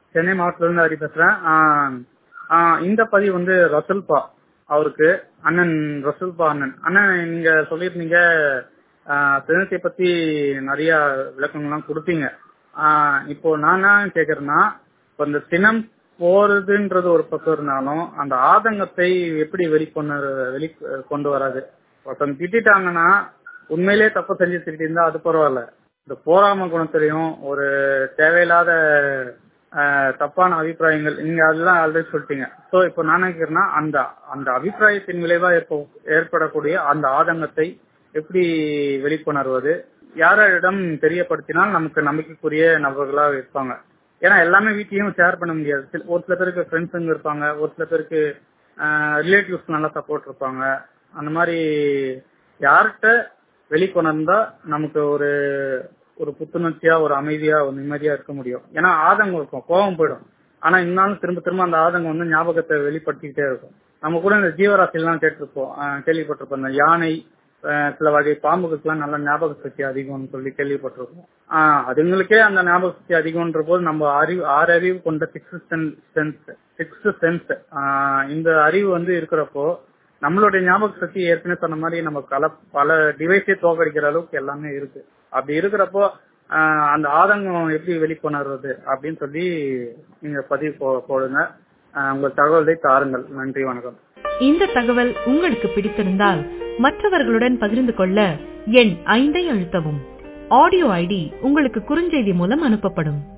சென்னை மாவட்டத்துல இருந்து ஹரி பேசுறேன் ஆஹ் ஆஹ் இந்த பதிவு வந்து ரசல்பா அவருக்கு அண்ணன் ரசல்பா அண்ணன் அண்ணன் நீங்க சொல்லியிருந்தீங்க சினத்தை பத்தி நிறைய விளக்கங்கள்லாம் கொடுத்தீங்க ஆஹ் இப்போ நான் என்ன கேக்குறேன்னா இப்போ இந்த சினம் போறதுன்றது ஒரு பக்கம் இருந்தாலும் அந்த ஆதங்கத்தை எப்படி வெளிக்கொண்டு வெளி கொண்டு வராது ஒருத்தவங்க திட்டாங்கன்னா உண்மையிலேயே தப்பு செஞ்சு திட்டிருந்தா அது பரவாயில்ல இந்த போராம குணத்திலையும் ஒரு தேவையில்லாத ஆஹ், தப்பான அபிப்பிராயங்கள் நீங்க அதெல்லாம் ஆல்ரெடி சொல்லிட்டீங்க சோ இப்போ நான் நினைக்கிறேன்னா அந்த அந்த அபிப்பிராயத்தின் விளைவா ஏற்ப ஏற்படக்கூடிய அந்த ஆதங்கத்தை எப்படி வெளிக்கொணர்வது யாரிடம் தெரியப்படுத்தினால் நமக்கு நம்பிக்கைக்குரிய நபர்களா இருப்பாங்க ஏன்னா எல்லாமே வீட்லயும் ஷேர் பண்ண முடியாது சில- ஒரு சில பேருக்கு ஃப்ரெண்ட்ஸுங்க இருப்பாங்க ஒரு சில பேருக்கு ரிலேட்டிவ்ஸ் நல்லா சப்போர்ட் இருப்பாங்க அந்த மாதிரி யார்கிட்ட வெளிக்கொணர்ந்தா நமக்கு ஒரு ஒரு புத்துணர்ச்சியா ஒரு அமைதியா ஒரு நிம்மதியா இருக்க முடியும் ஏன்னா ஆதங்கம் இருக்கும் கோபம் போயிடும் ஆனா இருந்தாலும் திரும்ப திரும்ப அந்த ஆதங்கம் வந்து ஞாபகத்தை வெளிப்படுத்திக்கிட்டே இருக்கும் நம்ம கூட இந்த ஜீவராசிலாம் கேட்டிருப்போம் ஆஹ் கேள்விப்பட்டிருப்போம் இந்த யானை ஆஹ் சில வகை பாம்புகளுக்குலாம் நல்ல ஞாபக சக்தி அதிகம்னு சொல்லி கேள்விப்பட்டிருக்கோம் ஆஹ் அதுங்களுக்கே அந்த ஞாபக சக்தி அதிகம்ன்ற போது நம்ம அறிவு ஆறு அறிவு கொண்ட சிக்ஸ் சென்ஸ் சிக்ஸ் சென்ஸ் இந்த அறிவு வந்து இருக்கிறப்போ நம்மளுடைய ஞாபக சக்தி ஏற்கனவே சொன்ன மாதிரி நம்ம பல பல டிவைஸே தோக்கடிக்கிற அளவுக்கு எல்லாமே இருக்கு அப்படி இருக்கிறப்போ ஆஹ் அந்த ஆதங்கம் எப்படி வெளிக்கொணர்றது அப்படின்னு சொல்லி நீங்க பதிவு போ- போடுங்க ஆஹ் உங்கள் தகவலை தாருங்கள் நன்றி வணக்கம் இந்த தகவல் உங்களுக்கு பிடித்திருந்தால் மற்றவர்களுடன் பகிர்ந்து கொள்ள எண் ஐந்தை அழுத்தவும் ஆடியோ ஐடி உங்களுக்கு குறுஞ்செய்தி மூலம் அனுப்பப்படும்